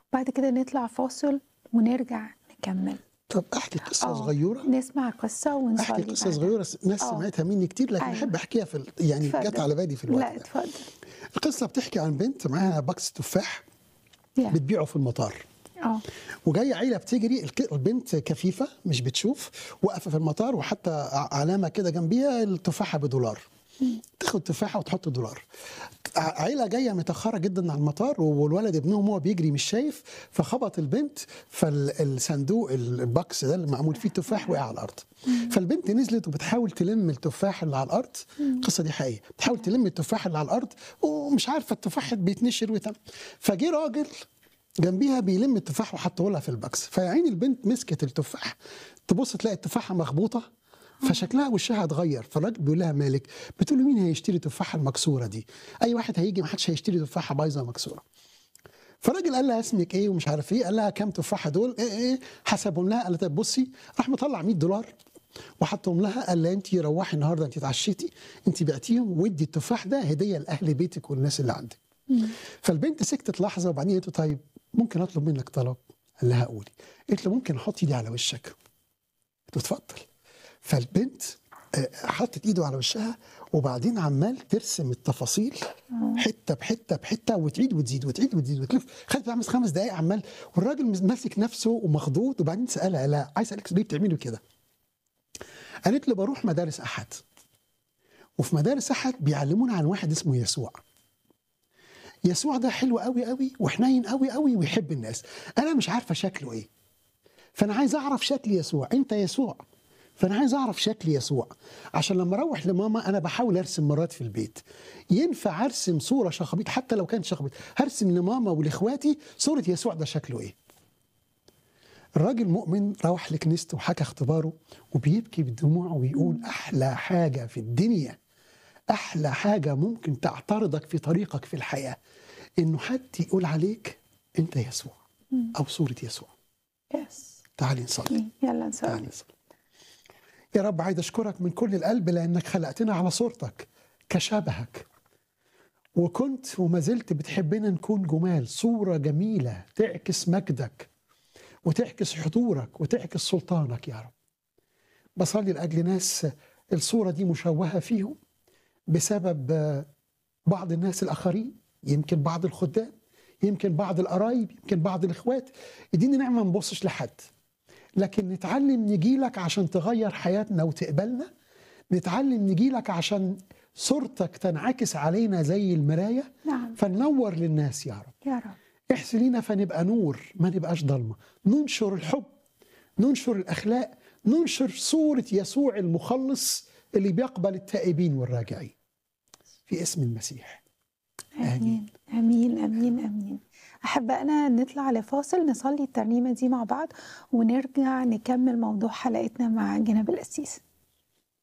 بعد كده نطلع فاصل ونرجع نكمل طب احكي قصه آه، صغيره نسمع قصة ونصلي احكي قصه بعدها. صغيره ناس آه. سمعتها مني كتير لكن أيوة. احب احكيها في ال- يعني اتفضل. جت على بالي في الوقت لا ده. اتفضل القصه بتحكي عن بنت معاها باكس تفاح يا. بتبيعه في المطار اه وجايه عيله بتجري الك- البنت كفيفه مش بتشوف واقفه في المطار وحتى ع- علامه كده جنبيها التفاحه بدولار تاخد تفاحه وتحط دولار ع- عيله جايه متاخره جدا على المطار والولد ابنهم هو بيجري مش شايف فخبط البنت فالصندوق الباكس ده اللي معمول فيه التفاح وقع على الارض فالبنت نزلت وبتحاول تلم التفاح اللي على الارض القصه دي حقيقيه بتحاول تلم التفاح اللي على الارض ومش عارفه التفاح بيتنشر ويتم فجه راجل جنبيها بيلم التفاح وحطه لها في الباكس فيا عيني البنت مسكت التفاح تبص تلاقي التفاحه مخبوطه فشكلها وشها اتغير فالراجل بيقول لها مالك بتقول له مين هيشتري التفاحه المكسوره دي اي واحد هيجي ما حدش هيشتري تفاحه بايظه مكسوره فالراجل قال لها اسمك ايه ومش عارف ايه قال لها كام تفاحه دول ايه ايه حسبهم لها قال لها طب بصي راح مطلع 100 دولار وحطهم لها قال لها انت روحي النهارده انت اتعشيتي انت بعتيهم ودي التفاح ده هديه لاهل بيتك والناس اللي عندك فالبنت سكتت لحظه وبعدين قالت له طيب ممكن اطلب منك طلب قال لها قولي قالت له ممكن احط ايدي على وشك قلت له اتفضل فالبنت آه، حطت ايده على وشها وبعدين عمال ترسم التفاصيل حته بحته بحته وتعيد وتزيد وتعيد وتزيد وتلف خدت بتاع خمس دقائق عمال والراجل مز- ماسك نفسه ومخضوض وبعدين سالها لا عايز اسالك ليه بتعملوا كده؟ قالت له بروح مدارس احد وفي مدارس احد بيعلمونا عن واحد اسمه يسوع يسوع ده حلو قوي قوي وحنين قوي قوي ويحب الناس انا مش عارفه شكله ايه فانا عايز اعرف شكل يسوع انت يسوع فانا عايز اعرف شكل يسوع عشان لما اروح لماما انا بحاول ارسم مرات في البيت ينفع ارسم صوره شخبيط حتى لو كانت شخبيط هرسم لماما ولاخواتي صوره يسوع ده شكله ايه الراجل مؤمن روح لكنيسته وحكى اختباره وبيبكي بدموعه ويقول احلى حاجه في الدنيا احلى حاجه ممكن تعترضك في طريقك في الحياه انه حد يقول عليك انت يسوع او صوره يسوع يس تعالي نصلي يلا نصلي تعالي نصلي يا رب عايز اشكرك من كل القلب لانك خلقتنا على صورتك كشبهك وكنت وما زلت بتحبنا نكون جمال صوره جميله تعكس مجدك وتعكس حضورك وتعكس سلطانك يا رب بصلي لاجل ناس الصوره دي مشوهه فيهم بسبب آه، بعض الناس الاخرين يمكن بعض الخدام يمكن بعض القرايب يمكن بعض الاخوات اديني نعمه ما نبصش لحد لكن نتعلم نجيلك عشان تغير حياتنا وتقبلنا نتعلم نجيلك عشان صورتك تنعكس علينا زي المرايه نعم فننور للناس يا رب يا رب احسن لينا فنبقى نور ما نبقاش ضلمه ننشر الحب ننشر الاخلاق ننشر صوره يسوع المخلص اللي بيقبل التائبين والراجعين في اسم المسيح امين امين امين امين احبائنا نطلع لفاصل نصلي الترنيمه دي مع بعض ونرجع نكمل موضوع حلقتنا مع جناب القسيس